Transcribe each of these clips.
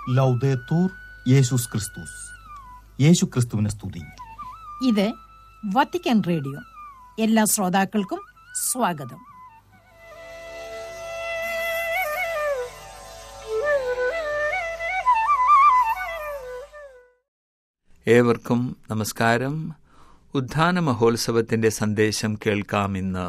ലൗദേത്തൂർ യേശുസ് ക്രിസ്തുസ് യേശു ക്രിസ്തുവിനെ സ്തുതി ഇത് വത്തിക്കാൻ റേഡിയോ എല്ലാ ശ്രോതാക്കൾക്കും സ്വാഗതം ഏവർക്കും നമസ്കാരം ഉദ്ധാന മഹോത്സവത്തിന്റെ സന്ദേശം കേൾക്കാം ഇന്ന്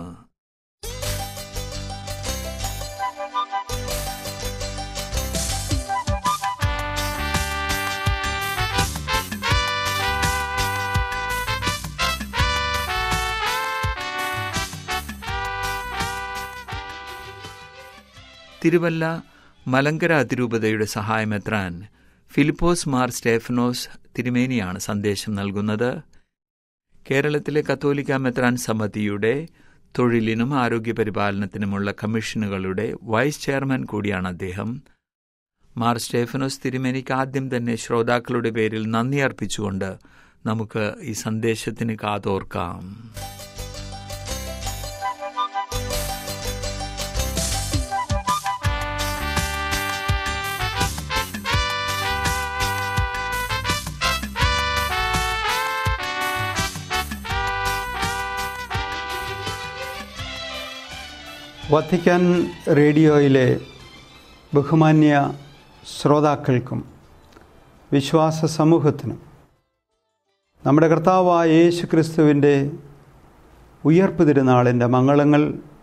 തിരുവല്ല മലങ്കര അതിരൂപതയുടെ സഹായമെത്രാൻ ഫിലിപ്പോസ് മാർ സ്റ്റേഫനോസ് തിരുമേനിയാണ് സന്ദേശം നൽകുന്നത് കേരളത്തിലെ കത്തോലിക്ക മെത്രാൻ സമിതിയുടെ തൊഴിലിനും ആരോഗ്യപരിപാലനത്തിനുമുള്ള കമ്മീഷനുകളുടെ വൈസ് ചെയർമാൻ കൂടിയാണ് അദ്ദേഹം മാർ സ്റ്റേഫനോസ് തിരുമേനിക്ക് ആദ്യം തന്നെ ശ്രോതാക്കളുടെ പേരിൽ നന്ദി അർപ്പിച്ചുകൊണ്ട് നമുക്ക് ഈ സന്ദേശത്തിന് കാതോർക്കാം വത്തിക്കാൻ റേഡിയോയിലെ ബഹുമാന്യ ശ്രോതാക്കൾക്കും വിശ്വാസ സമൂഹത്തിനും നമ്മുടെ കർത്താവായ യേശു ക്രിസ്തുവിൻ്റെ ഉയർപ്പ് തിരുനാളിൻ്റെ മംഗളങ്ങൾ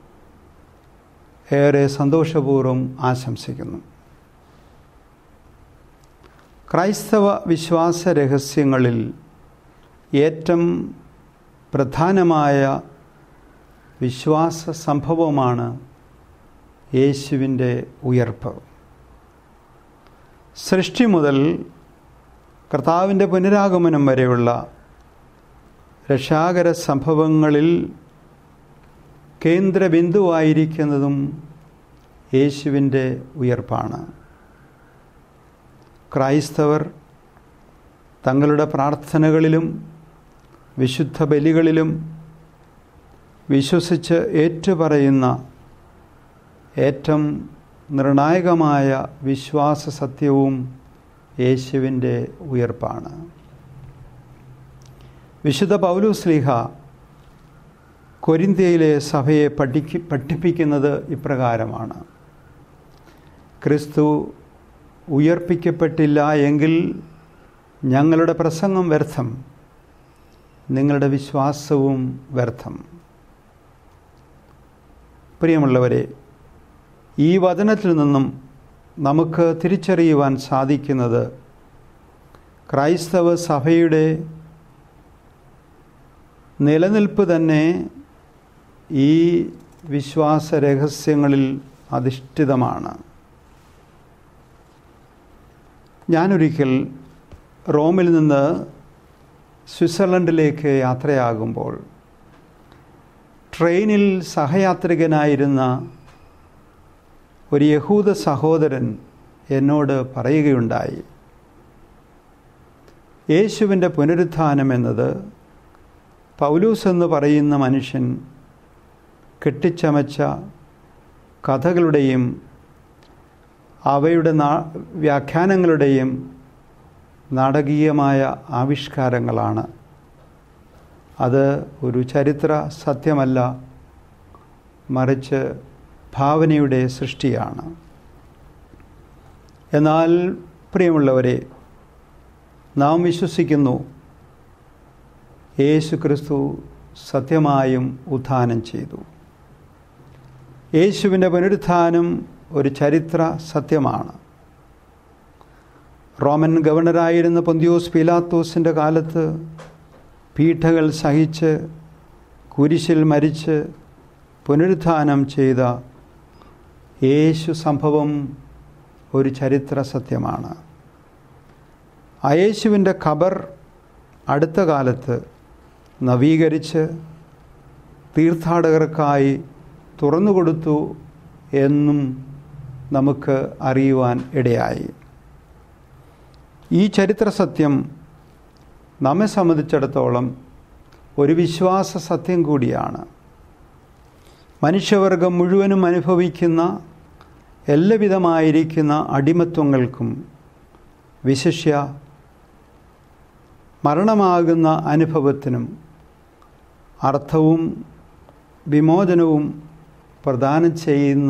ഏറെ സന്തോഷപൂർവ്വം ആശംസിക്കുന്നു ക്രൈസ്തവ വിശ്വാസ രഹസ്യങ്ങളിൽ ഏറ്റവും പ്രധാനമായ വിശ്വാസ സംഭവമാണ് യേശുവിൻ്റെ ഉയർപ്പ് സൃഷ്ടി മുതൽ കർത്താവിൻ്റെ പുനരാഗമനം വരെയുള്ള രക്ഷാകര സംഭവങ്ങളിൽ കേന്ദ്രബിന്ദുവായിരിക്കുന്നതും യേശുവിൻ്റെ ഉയർപ്പാണ് ക്രൈസ്തവർ തങ്ങളുടെ പ്രാർത്ഥനകളിലും വിശുദ്ധ ബലികളിലും വിശ്വസിച്ച് ഏറ്റുപറയുന്ന ഏറ്റവും നിർണായകമായ വിശ്വാസ സത്യവും യേശുവിൻ്റെ ഉയർപ്പാണ് വിശുദ്ധ പൗലുസ്ലിഹ കൊരിന്ത്യയിലെ സഭയെ പഠിക്ക് പഠിപ്പിക്കുന്നത് ഇപ്രകാരമാണ് ക്രിസ്തു ഉയർപ്പിക്കപ്പെട്ടില്ല എങ്കിൽ ഞങ്ങളുടെ പ്രസംഗം വ്യർത്ഥം നിങ്ങളുടെ വിശ്വാസവും വ്യർത്ഥം പ്രിയമുള്ളവരെ ഈ വചനത്തിൽ നിന്നും നമുക്ക് തിരിച്ചറിയുവാൻ സാധിക്കുന്നത് ക്രൈസ്തവ സഭയുടെ നിലനിൽപ്പ് തന്നെ ഈ വിശ്വാസ രഹസ്യങ്ങളിൽ അധിഷ്ഠിതമാണ് ഞാനൊരിക്കൽ റോമിൽ നിന്ന് സ്വിറ്റ്സർലൻഡിലേക്ക് യാത്രയാകുമ്പോൾ ട്രെയിനിൽ സഹയാത്രികനായിരുന്ന ഒരു യഹൂദ സഹോദരൻ എന്നോട് പറയുകയുണ്ടായി യേശുവിൻ്റെ പുനരുത്ഥാനം എന്നത് പൗലൂസ് എന്ന് പറയുന്ന മനുഷ്യൻ കെട്ടിച്ചമച്ച കഥകളുടെയും അവയുടെ നാ വ്യാഖ്യാനങ്ങളുടെയും നാടകീയമായ ആവിഷ്കാരങ്ങളാണ് അത് ഒരു ചരിത്ര സത്യമല്ല മറിച്ച് ഭാവനയുടെ സൃഷ്ടിയാണ് എന്നാൽ പ്രിയമുള്ളവരെ നാം വിശ്വസിക്കുന്നു യേശു ക്രിസ്തു സത്യമായും ഉത്ഥാനം ചെയ്തു യേശുവിൻ്റെ പുനരുത്ഥാനം ഒരു ചരിത്ര സത്യമാണ് റോമൻ ഗവർണറായിരുന്ന പൊന്തിയോസ് പീലാത്തോസിൻ്റെ കാലത്ത് പീഠകൾ സഹിച്ച് കുരിശിൽ മരിച്ച് പുനരുത്ഥാനം ചെയ്ത യേശു സംഭവം ഒരു ചരിത്ര സത്യമാണ് ആ യേശുവിൻ്റെ ഖബർ അടുത്ത കാലത്ത് നവീകരിച്ച് തീർത്ഥാടകർക്കായി തുറന്നുകൊടുത്തു എന്നും നമുക്ക് അറിയുവാൻ ഇടയായി ഈ ചരിത്ര സത്യം നമ്മെ സംബന്ധിച്ചിടത്തോളം ഒരു വിശ്വാസ സത്യം കൂടിയാണ് മനുഷ്യവർഗം മുഴുവനും അനുഭവിക്കുന്ന എല്ലാവിധമായിരിക്കുന്ന അടിമത്വങ്ങൾക്കും വിശിഷ്യ മരണമാകുന്ന അനുഭവത്തിനും അർത്ഥവും വിമോചനവും പ്രദാനം ചെയ്യുന്ന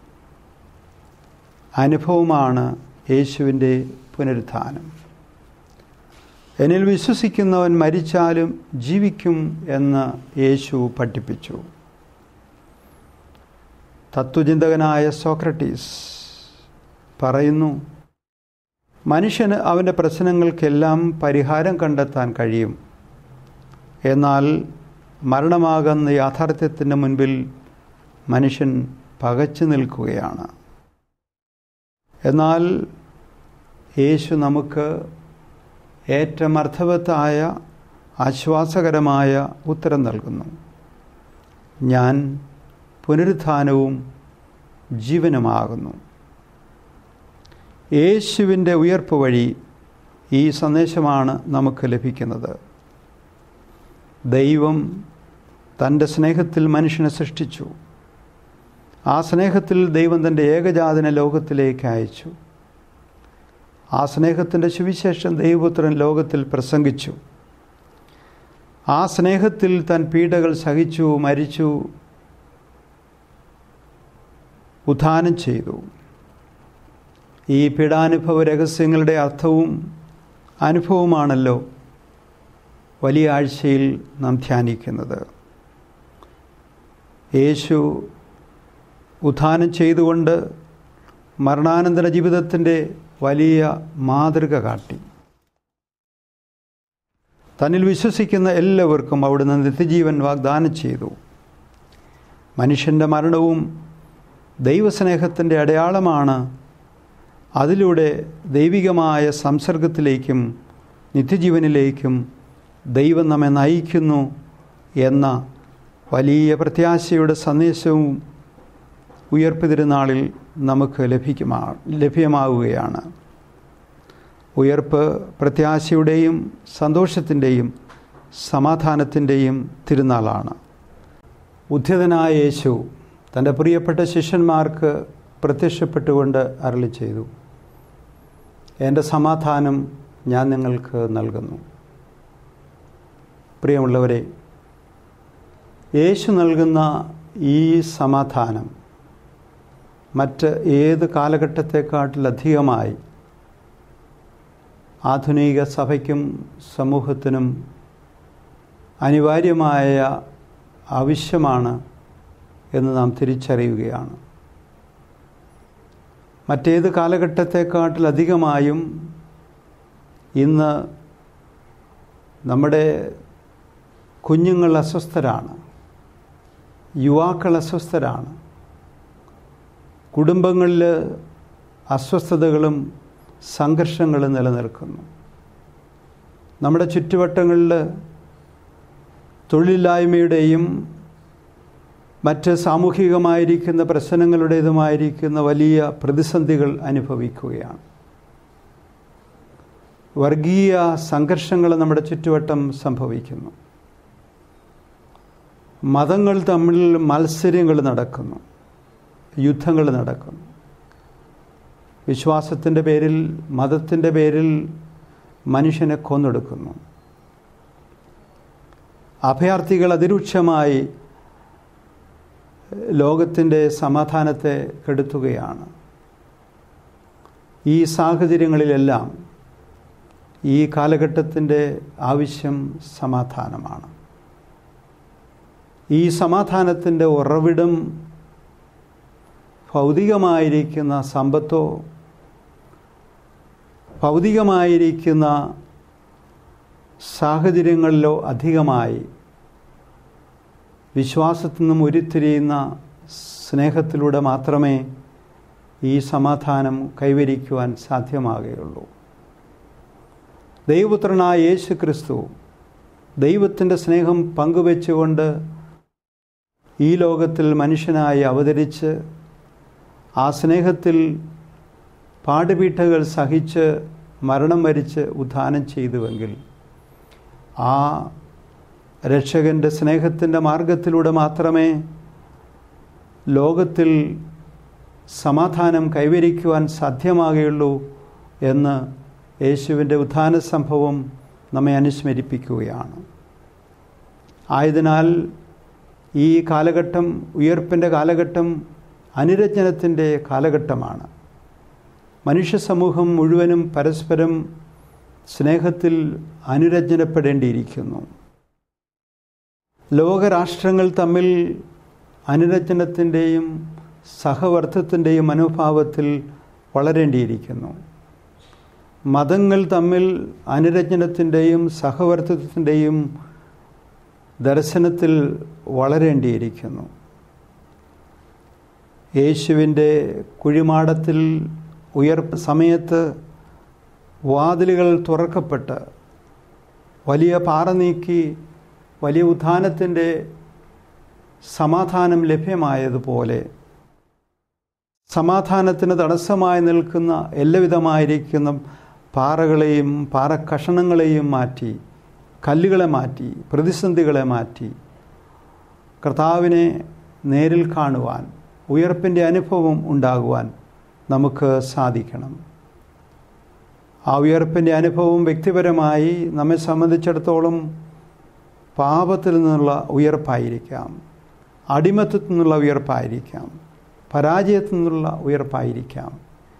അനുഭവമാണ് യേശുവിൻ്റെ പുനരുത്ഥാനം എന്നിൽ വിശ്വസിക്കുന്നവൻ മരിച്ചാലും ജീവിക്കും എന്ന് യേശു പഠിപ്പിച്ചു തത്വചിന്തകനായ സോക്രട്ടീസ് പറയുന്നു മനുഷ്യന് അവൻ്റെ പ്രശ്നങ്ങൾക്കെല്ലാം പരിഹാരം കണ്ടെത്താൻ കഴിയും എന്നാൽ മരണമാകുന്ന യാഥാർത്ഥ്യത്തിൻ്റെ മുൻപിൽ മനുഷ്യൻ പകച്ചു നിൽക്കുകയാണ് എന്നാൽ യേശു നമുക്ക് ഏറ്റവും അർത്ഥവത്തായ ആശ്വാസകരമായ ഉത്തരം നൽകുന്നു ഞാൻ പുനരുത്ഥാനവും ജീവനുമാകുന്നു യേശുവിൻ്റെ ഉയർപ്പ് വഴി ഈ സന്ദേശമാണ് നമുക്ക് ലഭിക്കുന്നത് ദൈവം തൻ്റെ സ്നേഹത്തിൽ മനുഷ്യനെ സൃഷ്ടിച്ചു ആ സ്നേഹത്തിൽ ദൈവം തൻ്റെ ഏകജാതന ലോകത്തിലേക്ക് അയച്ചു ആ സ്നേഹത്തിൻ്റെ സുവിശേഷം ദൈവപുത്രൻ ലോകത്തിൽ പ്രസംഗിച്ചു ആ സ്നേഹത്തിൽ താൻ പീഡകൾ സഹിച്ചു മരിച്ചു ഉത്ഥാനം ചെയ്തു ഈ പീഡാനുഭവ രഹസ്യങ്ങളുടെ അർത്ഥവും അനുഭവമാണല്ലോ വലിയ ആഴ്ചയിൽ നാം ധ്യാനിക്കുന്നത് യേശു ഉത്ഥാനം ചെയ്തുകൊണ്ട് മരണാനന്തര ജീവിതത്തിൻ്റെ വലിയ മാതൃക കാട്ടി തന്നിൽ വിശ്വസിക്കുന്ന എല്ലാവർക്കും അവിടുന്ന് നിത്യജീവൻ വാഗ്ദാനം ചെയ്തു മനുഷ്യൻ്റെ മരണവും ദൈവസ്നേഹത്തിൻ്റെ അടയാളമാണ് അതിലൂടെ ദൈവികമായ സംസർഗത്തിലേക്കും നിത്യജീവനിലേക്കും ദൈവം നമ്മെ നയിക്കുന്നു എന്ന വലിയ പ്രത്യാശയുടെ സന്ദേശവും ഉയർപ്പ് തിരുനാളിൽ നമുക്ക് ലഭിക്കുമാ ലഭ്യമാവുകയാണ് ഉയർപ്പ് പ്രത്യാശയുടെയും സന്തോഷത്തിൻ്റെയും സമാധാനത്തിൻ്റെയും തിരുനാളാണ് ഉദ്ധിതനായ യേശു തൻ്റെ പ്രിയപ്പെട്ട ശിഷ്യന്മാർക്ക് പ്രത്യക്ഷപ്പെട്ടുകൊണ്ട് അരളി ചെയ്തു എൻ്റെ സമാധാനം ഞാൻ നിങ്ങൾക്ക് നൽകുന്നു പ്രിയമുള്ളവരെ യേശു നൽകുന്ന ഈ സമാധാനം മറ്റ് ഏത് കാലഘട്ടത്തെക്കാട്ടിലധികമായി ആധുനിക സഭയ്ക്കും സമൂഹത്തിനും അനിവാര്യമായ ആവശ്യമാണ് എന്ന് നാം തിരിച്ചറിയുകയാണ് മറ്റേത് കാലഘട്ടത്തെക്കാട്ടിലധികമായും ഇന്ന് നമ്മുടെ കുഞ്ഞുങ്ങൾ അസ്വസ്ഥരാണ് യുവാക്കൾ അസ്വസ്ഥരാണ് കുടുംബങ്ങളിൽ അസ്വസ്ഥതകളും സംഘർഷങ്ങളും നിലനിൽക്കുന്നു നമ്മുടെ ചുറ്റുവട്ടങ്ങളിൽ തൊഴിലില്ലായ്മയുടെയും മറ്റ് സാമൂഹികമായിരിക്കുന്ന പ്രശ്നങ്ങളുടേതുമായിരിക്കുന്ന വലിയ പ്രതിസന്ധികൾ അനുഭവിക്കുകയാണ് വർഗീയ സംഘർഷങ്ങൾ നമ്മുടെ ചുറ്റുവട്ടം സംഭവിക്കുന്നു മതങ്ങൾ തമ്മിൽ മത്സര്യങ്ങൾ നടക്കുന്നു യുദ്ധങ്ങൾ നടക്കുന്നു വിശ്വാസത്തിൻ്റെ പേരിൽ മതത്തിൻ്റെ പേരിൽ മനുഷ്യനെ കൊന്നൊടുക്കുന്നു അഭയാർത്ഥികൾ അതിരൂക്ഷമായി ലോകത്തിൻ്റെ സമാധാനത്തെ കെടുത്തുകയാണ് ഈ സാഹചര്യങ്ങളിലെല്ലാം ഈ കാലഘട്ടത്തിൻ്റെ ആവശ്യം സമാധാനമാണ് ഈ സമാധാനത്തിൻ്റെ ഉറവിടം ഭൗതികമായിരിക്കുന്ന സമ്പത്തോ ഭൗതികമായിരിക്കുന്ന സാഹചര്യങ്ങളിലോ അധികമായി വിശ്വാസത്തിൽ നിന്നും ഉരുത്തിരിയുന്ന സ്നേഹത്തിലൂടെ മാത്രമേ ഈ സമാധാനം കൈവരിക്കുവാൻ സാധ്യമാകുകയുള്ളൂ ദൈവപുത്രനായ യേശു ക്രിസ്തു ദൈവത്തിൻ്റെ സ്നേഹം പങ്കുവെച്ചുകൊണ്ട് ഈ ലോകത്തിൽ മനുഷ്യനായി അവതരിച്ച് ആ സ്നേഹത്തിൽ പാടുപീഠകൾ സഹിച്ച് മരണം വരിച്ച് ഉദ്ധാനം ചെയ്തുവെങ്കിൽ ആ രക്ഷകൻ്റെ സ്നേഹത്തിൻ്റെ മാർഗത്തിലൂടെ മാത്രമേ ലോകത്തിൽ സമാധാനം കൈവരിക്കുവാൻ സാധ്യമാകുകയുള്ളൂ എന്ന് യേശുവിൻ്റെ ഉത്ഥാന സംഭവം നമ്മെ അനുസ്മരിപ്പിക്കുകയാണ് ആയതിനാൽ ഈ കാലഘട്ടം ഉയർപ്പിൻ്റെ കാലഘട്ടം അനുരഞ്ജനത്തിൻ്റെ കാലഘട്ടമാണ് മനുഷ്യ സമൂഹം മുഴുവനും പരസ്പരം സ്നേഹത്തിൽ അനുരഞ്ജനപ്പെടേണ്ടിയിരിക്കുന്നു ലോകരാഷ്ട്രങ്ങൾ തമ്മിൽ അനുരഞ്ജനത്തിൻ്റെയും സഹവർത്തത്തിൻ്റെയും മനോഭാവത്തിൽ വളരേണ്ടിയിരിക്കുന്നു മതങ്ങൾ തമ്മിൽ അനുരഞ്ജനത്തിൻ്റെയും സഹവർത്തത്തിൻ്റെയും ദർശനത്തിൽ വളരേണ്ടിയിരിക്കുന്നു യേശുവിൻ്റെ കുഴിമാടത്തിൽ ഉയർപ്പ് സമയത്ത് വാതിലുകൾ തുറക്കപ്പെട്ട് വലിയ പാറ നീക്കി വലിയ ഉത്ഥാനത്തിൻ്റെ സമാധാനം ലഭ്യമായതുപോലെ സമാധാനത്തിന് തടസ്സമായി നിൽക്കുന്ന എല്ലാവിധമായിരിക്കുന്ന പാറകളെയും പാറക്കഷണങ്ങളെയും മാറ്റി കല്ലുകളെ മാറ്റി പ്രതിസന്ധികളെ മാറ്റി കർത്താവിനെ നേരിൽ കാണുവാൻ ഉയർപ്പിൻ്റെ അനുഭവം ഉണ്ടാകുവാൻ നമുക്ക് സാധിക്കണം ആ ഉയർപ്പിൻ്റെ അനുഭവം വ്യക്തിപരമായി നമ്മെ സംബന്ധിച്ചിടത്തോളം പാപത്തിൽ നിന്നുള്ള ഉയർപ്പായിരിക്കാം അടിമത്തത്തിൽ നിന്നുള്ള ഉയർപ്പായിരിക്കാം പരാജയത്തിൽ നിന്നുള്ള ഉയർപ്പായിരിക്കാം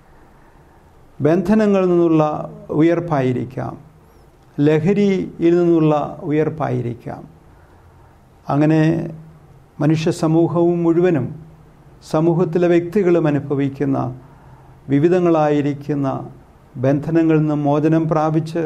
ബന്ധനങ്ങളിൽ നിന്നുള്ള ഉയർപ്പായിരിക്കാം ലഹരിയിൽ നിന്നുള്ള ഉയർപ്പായിരിക്കാം അങ്ങനെ മനുഷ്യ സമൂഹവും മുഴുവനും സമൂഹത്തിലെ വ്യക്തികളും അനുഭവിക്കുന്ന വിവിധങ്ങളായിരിക്കുന്ന ബന്ധനങ്ങളിൽ നിന്ന് മോചനം പ്രാപിച്ച്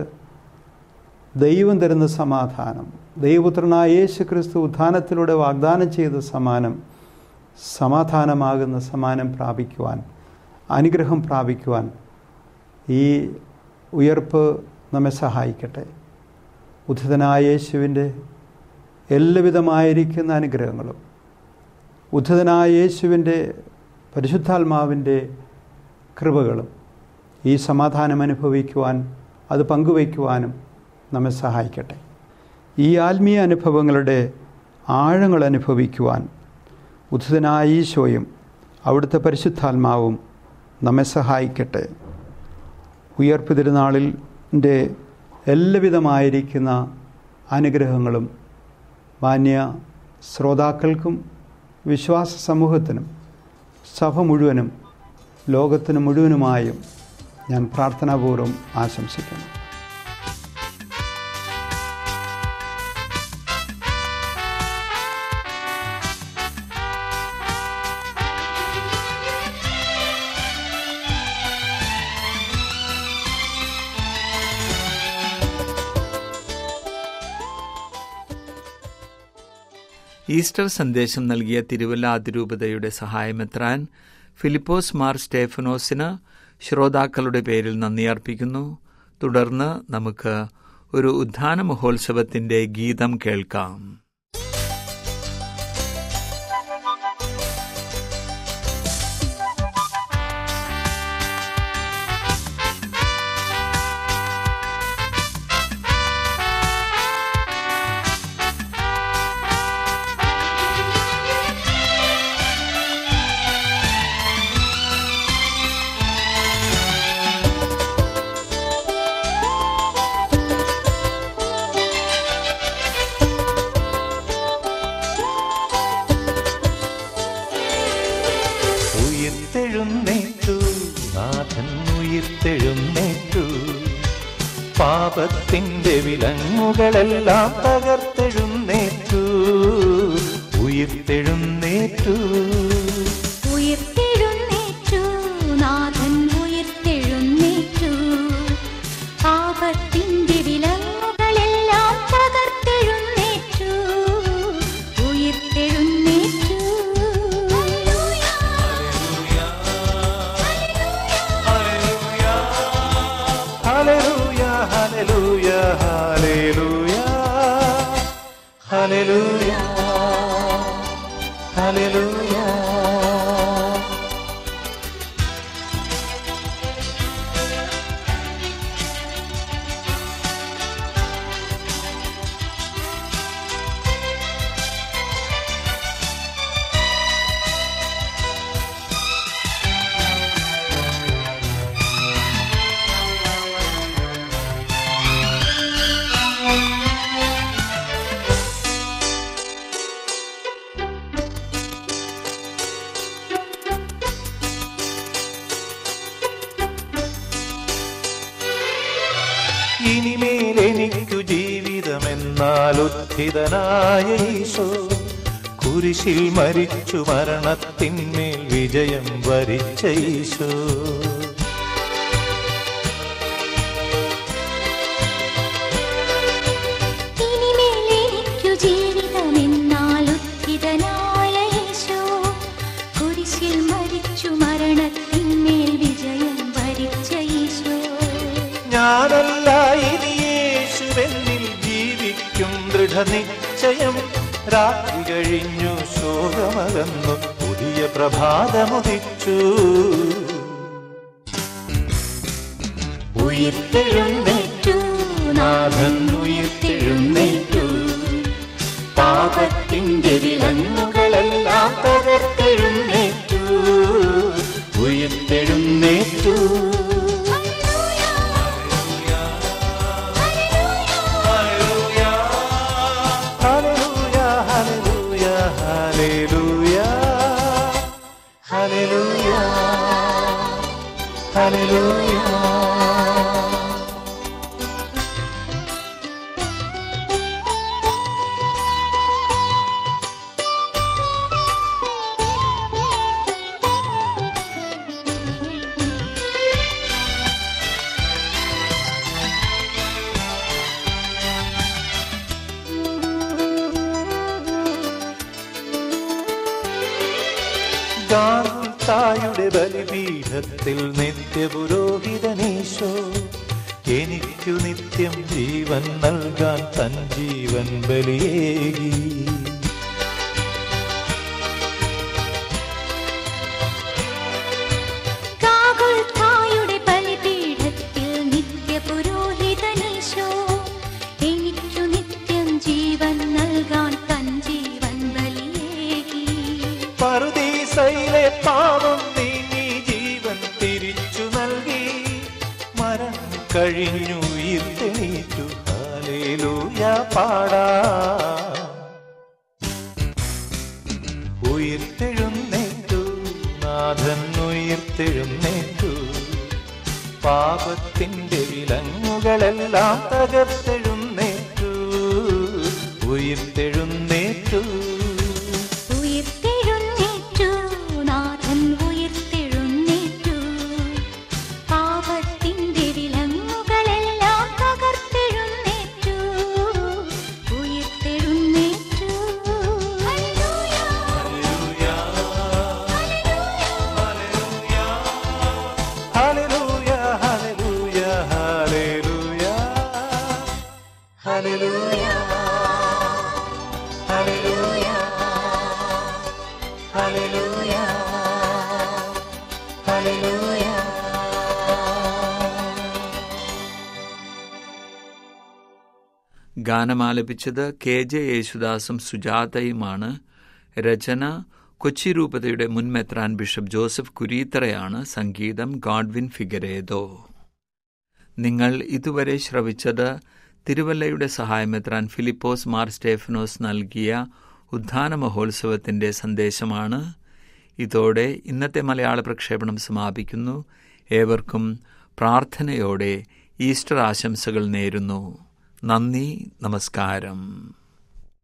ദൈവം തരുന്ന സമാധാനം ദൈവപുത്രനായ യേശു ക്രിസ്തു ഉത്ഥാനത്തിലൂടെ വാഗ്ദാനം ചെയ്ത സമാനം സമാധാനമാകുന്ന സമാനം പ്രാപിക്കുവാൻ അനുഗ്രഹം പ്രാപിക്കുവാൻ ഈ ഉയർപ്പ് നമ്മെ സഹായിക്കട്ടെ ഉദ്ധിതനായ യേശുവിൻ്റെ എല്ലാവിധമായിരിക്കുന്ന അനുഗ്രഹങ്ങളും ഉദ്ധിതനായ യേശുവിൻ്റെ പരിശുദ്ധാത്മാവിൻ്റെ കൃപകളും ഈ സമാധാനം അനുഭവിക്കുവാൻ അത് പങ്കുവയ്ക്കുവാനും നമ്മെ സഹായിക്കട്ടെ ഈ ആത്മീയ അനുഭവങ്ങളുടെ ആഴങ്ങൾ അനുഭവിക്കുവാൻ ഉദ്ധിതനായ ഈശോയും അവിടുത്തെ പരിശുദ്ധാത്മാവും നമ്മെ സഹായിക്കട്ടെ ഉയർപ്പ് തിരുനാളിൻ്റെ എല്ലാവിധമായിരിക്കുന്ന അനുഗ്രഹങ്ങളും മാന്യ ശ്രോതാക്കൾക്കും വിശ്വാസ സമൂഹത്തിനും സഭ മുഴുവനും ലോകത്തിന് മുഴുവനുമായും ഞാൻ പ്രാർത്ഥനാപൂർവ്വം ആശംസിക്കുന്നു ഈസ്റ്റർ സന്ദേശം നൽകിയ തിരുവല്ല അതിരൂപതയുടെ സഹായമെത്രാൻ ഫിലിപ്പോസ് മാർ സ്റ്റേഫനോസിന് ശ്രോതാക്കളുടെ പേരിൽ നന്ദി അർപ്പിക്കുന്നു തുടർന്ന് നമുക്ക് ഒരു ഉദ്ധാന മഹോത്സവത്തിന്റെ ഗീതം കേൾക്കാം ഉയർത്തെഴുന്നേറ്റു നാഥൻ ഉയർത്തെഴുന്നേറ്റു പാപത്തിന്റെ വിലങ്ങുകളെല്ലാം തകർത്തെഴുന്നേറ്റു ഉയർത്തെഴുന്നേറ്റു ഉയർത്തെഴുന്നേറ്റു നാഥൻ ഉയർത്തെഴുന്നേറ്റു പാപത്തിന്റെ വിലങ്ങുകളെല്ലാം തകർത്തെഴുന്നേറ്റു ഉയർത്തെഴുന്നേറ്റു ഹല്ലേലൂയ ഹല്ലേലൂയ ഹല്ലേലൂയ ഹല്ലേലൂയ ഹല്ലേലൂയ ഇനിമേൽ എനിക്കു ജീവിതമെന്നാൽ ഉദ്ധിതനായ ഈശോ കുരിശിൽ മരിച്ചു മരണത്തിന്മേൽ വിജയം വരിച്ച ഈശോ ഇനിമേൽ എനിക്കു ജീവിതമെന്നാൽ ഉദ്ധിതനായ യേശോ കുരിശിൽ മരിച്ചു മരണത്തിന്മേൽ വിജയം വരിച്ച ഈശോ ഞാനല്ല ഇനി യേശുവെന്നിൽ ജീവിക്കും ദൃഢനിശ്ചയം രാത്രി കഴിഞ്ഞു ശോകമകന്നു പുതിയ പ്രഭാതമുദിച്ചു ഉയർത്തെഴുന്നേറ്റു നാഥൻ ഉയർത്തെഴുന്നേറ്റു പാപത്തിന്റെ വിലങ്ങുകളെല്ലാം തകർത്തെഴുന്നേറ്റു ഉയർത്തെഴുന്നേറ്റു ഹല്ലേലൂയ ഹല്ലേലൂയ ഹല്ലേലൂയ ഹല്ലേലൂയ ഹല്ലേലൂയ ഗാന്തായുടെ ബലിപീഠത്തിൽ നിത്യപുരോഹിതനീശോ എനിക്കു നിത്യം ജീവൻ നൽകാൻ തൻ ജീവൻ ബലിയേകി കാകുൽത്തായുടെ ബലിപീഠത്തിൽ നിത്യപുരോഹിതനീശോ എനിക്കു നിത്യം ജീവൻ നൽകാൻ തൻ ജീവൻ ബലിയേകി പറുദീസയിലെ പാപം നീങ്ങി ജീവൻ തിരിച്ചു നൽകി മരണം കഴിഞ്ഞു ഉയർത്തെണീറ്റു ഹാലേലൂയ പാടാ ഉയർത്തെഴുന്നേറ്റു നാഥൻ ഉയർത്തെഴുന്നേറ്റു പാപത്തിന്റെ വിലങ്ങുകളെല്ലാം തകർത്തെഴുന്നേറ്റു ഉയർത്തെഴുന്നേറ്റു ഉയർത്തെഴുന്നേറ്റു നാഥൻ ഉയർത്തെഴുന്നേറ്റു പാപത്തിന്റെ വിലങ്ങുകളെല്ലാം തകർത്തെഴുന്നേറ്റു ഉയർത്തെഴുന്നേറ്റു ഹല്ലേലൂയ ഹല്ലേലൂയ ഹല്ലേലൂയ ഹല്ലേലൂയ ഹല്ലേലൂയ ഹല്ലേലൂയ ഹല്ലേലൂയ ഗാനമാലപിച്ചത് കെ ജെ യേശുദാസും സുജാതയുമാണ് രചന കൊച്ചി രൂപതയുടെ മുൻ മെത്രാൻ ബിഷപ്പ് ജോസഫ് കുരീത്തറയാണ് സംഗീതം ഗോഡ്വിൻ ഫിഗരേതോ നിങ്ങൾ ഇതുവരെ ശ്രവിച്ചത് തിരുവല്ലയുടെ സഹായമെത്രാൻ ഫിലിപ്പോസ് മാർ സ്റ്റേഫനോസ് നൽകിയ ഉദ്ധാന മഹോത്സവത്തിന്റെ സന്ദേശമാണ് ഇതോടെ ഇന്നത്തെ മലയാള പ്രക്ഷേപണം സമാപിക്കുന്നു ഏവർക്കും പ്രാർത്ഥനയോടെ ഈസ്റ്റർ ആശംസകൾ നേരുന്നു നന്ദി നമസ്കാരം